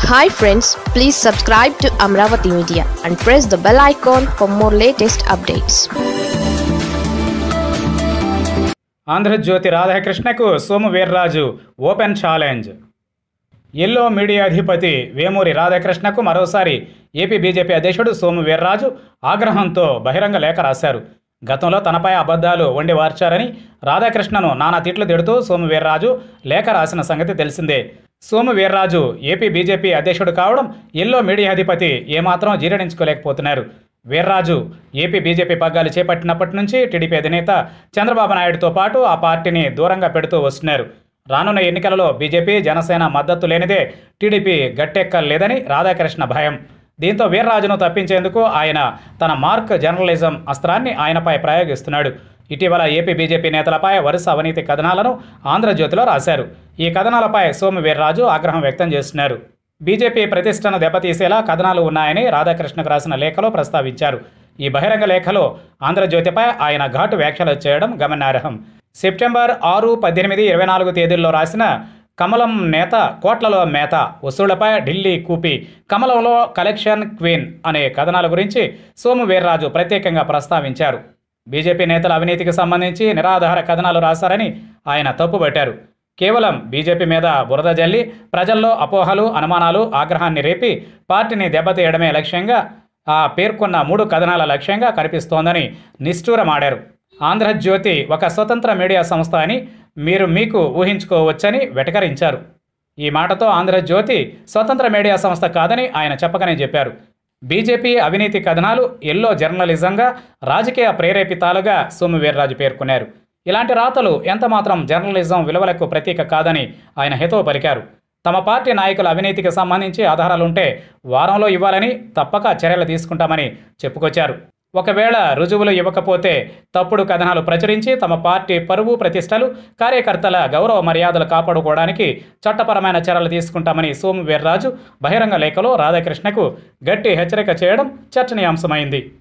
hi friends please subscribe to Amaravati media and press the bell icon for more latest updates Andhrajyothi రాధాకృష్ణకు Somu Veerraju open challenge yellow media అధిపతి వేమూరి రాధాకృష్ణకు మరోసారి AP BJP అధ్యక్షుడు సోము వీర్రాజు ఆగ్రహంతో బహిరంగ లేఖ రాశారు గతంలో తనపై అబద్ధాలు వండి వార్చారని రాధాకృష్ణను నానా తిట్లు తిడుతూ సోము వీర్రాజు లేఖ రాసిన సంగతి తెలిసిందే సోము వీర్రాజు ఏపీ బీజేపీ అధ్యక్షుడు కావడం ఎల్లో మీడియా అధిపతి ఏమాత్రం జీర్ణించుకోలేకపోతున్నారు వీర్రాజు ఏపీ బీజేపీ పగ్గాలు చేపట్టినప్పటి నుంచి టీడీపీ అధినేత చంద్రబాబు నాయుడుతో పాటు ఆ పార్టీని దూరంగా పెడుతూ వస్తున్నారు రానున్న ఎన్నికలలో బీజేపీ జనసేన మద్దతు లేనిదే టీడీపీ గట్టెక్కలేదని రాధాకృష్ణ భయం దీంతో వీర్రాజును తప్పించేందుకు ఆయన తన మార్క్ జర్నలిజం అస్త్రాన్ని ఆయనపై ప్రయోగిస్తున్నాడు ఇటీవల ఏపీ బీజేపీ నేతలపై వరుస అవినీతి కథనాలను ఆంధ్రజ్యోతిలో రాశారు ఈ కథనాలపై సోము వీర్రాజు ఆగ్రహం వ్యక్తం చేస్తున్నారు బీజేపీ ప్రతిష్టను దెబ్బతీసేలా కథనాలు ఉన్నాయని రాధాకృష్ణకు రాసిన లేఖలో ప్రస్తావించారు ఈ బహిరంగ లేఖలో ఆంధ్రజ్యోతిపై ఆయన ఘాటు వ్యాఖ్యలు చేయడం గమనార్హం సెప్టెంబర్ ఆరు పద్దెనిమిది ఇరవై నాలుగు తేదీల్లో రాసిన కమలం నేత కోట్లలో మేత వసూళ్లపై ఢిల్లీ కూపి కమలంలో కలెక్షన్ క్వీన్ అనే కథనాల గురించి సోము వీర్రాజు ప్రత్యేకంగా ప్రస్తావించారు బీజేపీ నేతల అవినీతికి సంబంధించి నిరాధార కథనాలు రాశారని ఆయన తప్పుపట్టారు కేవలం బీజేపీ మీద బురద జల్లి ప్రజల్లో అపోహలు అనుమానాలు ఆగ్రహాన్ని రేపి పార్టీని దెబ్బతీయడమే లక్ష్యంగా ఆ పేర్కొన్న మూడు కథనాల లక్ష్యంగా కనిపిస్తోందని నిష్ఠూరమాడారు ఆంధ్రజ్యోతి ఒక స్వతంత్ర మీడియా సంస్థ అని మీరు మీకు ఊహించుకోవచ్చని వెటకరించారు ఈ మాటతో ఆంధ్రజ్యోతి స్వతంత్ర మీడియా సంస్థ కాదని ఆయన చెప్పకనే చెప్పారు బీజేపీ అవినీతి కథనాలు ఎల్లో జర్నలిజంగా రాజకీయ ప్రేరేపితాలుగా సోము వీర్రాజు పేర్కొన్నారు ఇలాంటి రాతలు ఎంతమాత్రం జర్నలిజం విలువలకు ప్రతీక కాదని ఆయన హితవు పలికారు తమ పార్టీ నాయకుల అవినీతికి సంబంధించి ఆధారాలుంటే వారంలో ఇవ్వాలని తప్పక చర్యలు తీసుకుంటామని చెప్పుకొచ్చారు ఒకవేళ రుజువులు ఇవ్వకపోతే తప్పుడు కథనాలు ప్రచురించి తమ పార్టీ పరువు ప్రతిష్టలు కార్యకర్తల గౌరవ మర్యాదలు కాపాడుకోవడానికి చట్టపరమైన చర్యలు తీసుకుంటామని సోము వీర్రాజు బహిరంగ లేఖలో రాధాకృష్ణకు గట్టి హెచ్చరిక చేయడం చర్చనీయాంశమైంది